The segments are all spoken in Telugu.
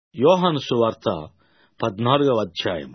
యోహాను సువార్త పద్నాలుగవ అధ్యాయం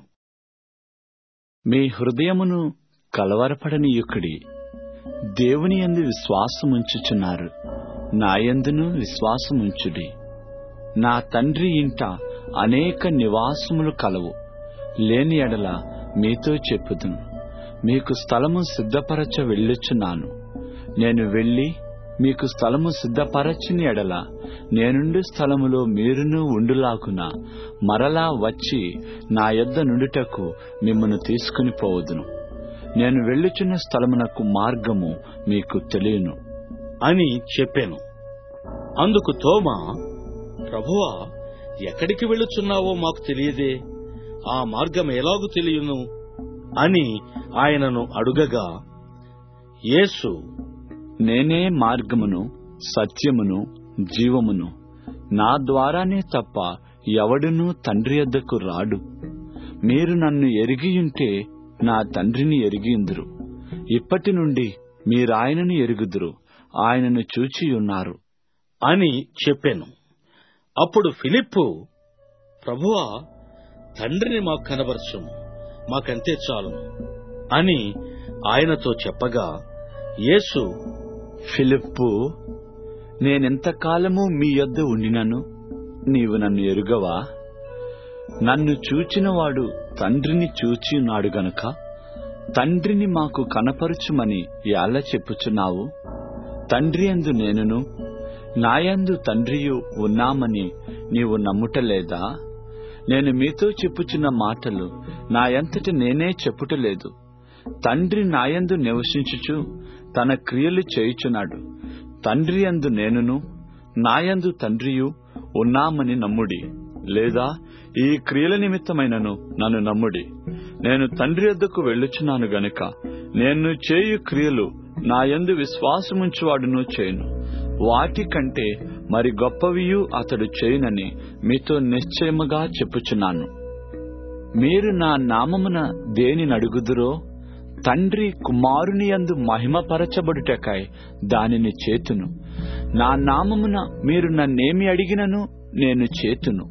మీ హృదయమును కలవరపడనీయుకుడి దేవుని యందు విశ్వాసముంచుచున్నారు నాయందును విశ్వాసముంచుడి నా తండ్రి ఇంట అనేక నివాసములు కలవు లేని ఎడల మీతో చెప్పుదును మీకు స్థలము సిద్ధపరచ వెళ్ళుచున్నాను నేను వెళ్ళి మీకు స్థలము సిద్ధపరచిన ఎడల నేనుండు స్థలములో మీరును ఉండులాగున మరలా వచ్చి నా యొద్ద నుండుటకు మిమ్మను తీసుకుని పోవదును నేను వెళ్ళుచున్న స్థలమునకు మార్గము మీకు తెలియను అని చెప్పాను అందుకు తోమా ప్రభువా ఎక్కడికి వెళ్ళుచున్నావో మాకు తెలియదే ఆ మార్గం ఎలాగు తెలియను అని ఆయనను అడుగగా యేసు నేనే మార్గమును సత్యమును జీవమును నా ద్వారానే తప్ప ఎవడునూ తండ్రి యొద్దకు రాడు మీరు నన్ను ఎరిగియుంటే నా తండ్రిని ఎరిగియుందురు ఇప్పటి నుండి మీరాయనను ఎరుగుదురు ఆయనను చూచియున్నారు అని చెప్పాను అప్పుడు ఫిలిప్పు ప్రభువా తండ్రిని మాకు కనబరచుము మాకంతే చాలును అని ఆయనతో చెప్పగా యేసు ఫిలిప్పు నేనెంతకాలము మీ యొద్ద ఉండినను నీవు నన్ను ఎరుగవా నన్ను చూచినవాడు తండ్రిని చూచియున్నాడు గనుక తండ్రిని మాకు కనపరుచుమని ఎలా చెప్పుచున్నావు తండ్రి ఎందు నేనును నాయందు తండ్రియు ఉన్నామని నీవు నమ్ముటలేదా నేను మీతో చెప్పుచున్న మాటలు నా ఎంతటి నేనే చెప్పుటలేదు తండ్రి నాయందు నివసించుచు తన క్రియలు చేయుచున్నాడు తండ్రి యందు నేనును నాయందు తండ్రియు ఉన్నామని నమ్ముడి లేదా ఈ క్రియల నిమిత్తమైనను నన్ను నమ్ముడి నేను తండ్రి వద్దకు వెళ్ళుచున్నాను గనుక నేను చేయు క్రియలు నా యందు విశ్వాసముంచువాడును చేయను వాటికంటే మరి గొప్పవియు అతడు చేయునని మీతో నిశ్చయముగా చెప్పుచున్నాను మీరు నా నామమున దేని నడుగుదురో తండ్రి కుమారుని యందు మహిమపరచబడుటకై దానిని చేతును నా నామమున మీరు నన్నేమి అడిగినను నేను చేతును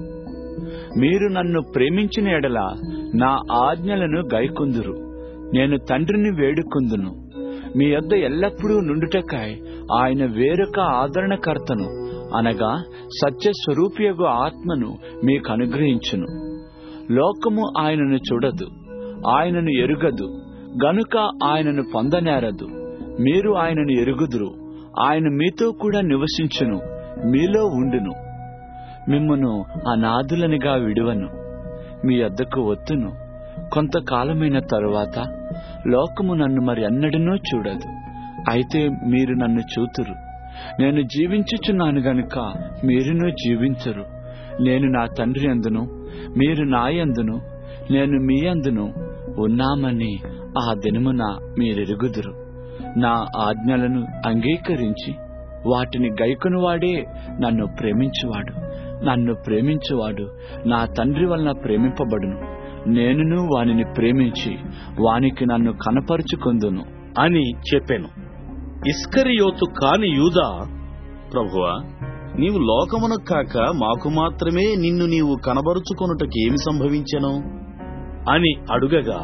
మీరు నన్ను ప్రేమించిన ఎడల నా ఆజ్ఞలను గైకుందురు నేను తండ్రిని వేడుకుందును మీ యొద్ద ఎల్లప్పుడూ నుండుటకై ఆయన వేరొక ఆదరణకర్తను అనగా సత్య స్వరూపియగు ఆత్మను మీకు అనుగ్రహించును లోకము ఆయనను చూడదు ఆయనను ఎరుగదు గనుక ఆయనను పొందనేరదు మీరు ఆయనను ఎరుగుదురు ఆయన మీతో కూడా నివసించును మీలో ఉండును మిమ్మను అనాథులనిగా విడువను మీ వద్దకు ఒత్తును కొంతకాలమైన తరువాత లోకము నన్ను మరి ఎన్నడనూ చూడదు అయితే మీరు నన్ను చూతురు నేను జీవించుచున్నాను గనుక మీరును జీవించరు నేను నా తండ్రి అందును మీరు నా యందును నేను మీ అందును ఉన్నామని ఆ దినమున మీరెరుగుదురు నా ఆజ్ఞలను అంగీకరించి వాటిని గైకొనువాడే నన్ను ప్రేమించువాడు నన్ను ప్రేమించువాడు నా తండ్రి వలన ప్రేమింపబడును నేనును వానిని ప్రేమించి వానికి నన్ను కనపరుచుకుందును అని చెప్పాను ఇస్కరియోతు కాని యూదా ప్రభువా నీవు లోకమును కాక మాకు మాత్రమే నిన్ను నీవు కనబరుచుకొనుటకి ఏమి సంభవించెను అని అడుగగా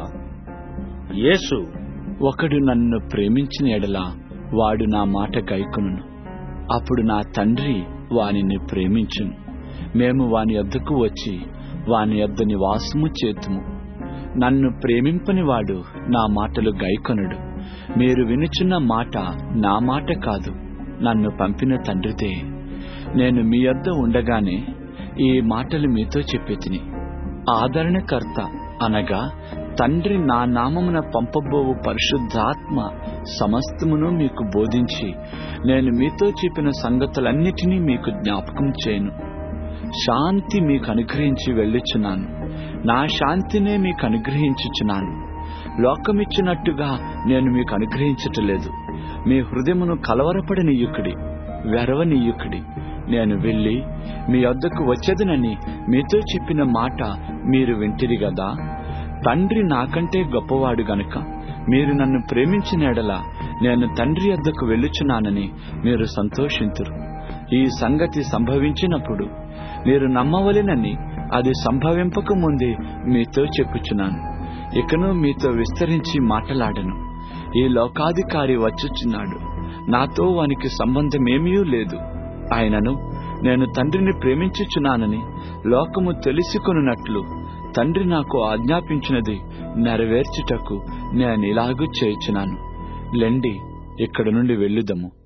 యేసు ఒకడు నన్ను ప్రేమించిన ఎడల వాడు నా మాట గైకొనును అప్పుడు నా తండ్రి వానిని ప్రేమించును మేము వాని యొద్దకు వచ్చి వాని యొద్ద నివాసము చేతుము నన్ను ప్రేమింపని వాడు నా మాటలు గైకొనడు మీరు వినుచున్న మాట నా మాట కాదు నన్ను పంపిన తండ్రిదే నేను మీ యొద్ద ఉండగానే ఈ మాటలు మీతో చెప్పి ఆదరణకర్త అనగా తండ్రి నా నామమున పంపబోవు పరిశుద్ధాత్మ సమస్తమును మీకు బోధించి నేను మీతో చెప్పిన సంగతులన్నిటినీ మీకు జ్ఞాపకం చేయను శాంతి మీకు అనుగ్రహించి వెళ్ళుచున్నాను నా శాంతినే మీకు అనుగ్రహించుచున్నాను లోకమిచ్చినట్టుగా నేను మీకు అనుగ్రహించటలేదు మీ హృదయమును కలవరపడనీయుకుడి వెరవనీయుకుడి నేను వెళ్ళి మీ వద్దకు వచ్చేదనని మీతో చెప్పిన మాట మీరు వింటిరి గదా తండ్రి నాకంటే గొప్పవాడు గనుక మీరు నన్ను ప్రేమించిన ఎడల నేను తండ్రి వద్దకు వెళ్ళుచున్నానని మీరు సంతోషింతురు ఈ సంగతి సంభవించినప్పుడు మీరు నమ్మవలెనని అది సంభవింపక ముందే మీతో చెప్పుచున్నాను ఇకను మీతో విస్తరించి మాట్లాడను ఈ లోకాధికారి వచ్చుచున్నాడు నాతో వానికి సంబంధమేమీ లేదు ఆయనను నేను తండ్రిని ప్రేమించుచున్నానని లోకము తెలుసుకొనున్నట్లు తండ్రి నాకు ఆజ్ఞాపించినది నెరవేర్చుటకు నేను ఇలాగూ చేయుచున్నాను లెండి ఇక్కడ నుండి వెళ్ళుదము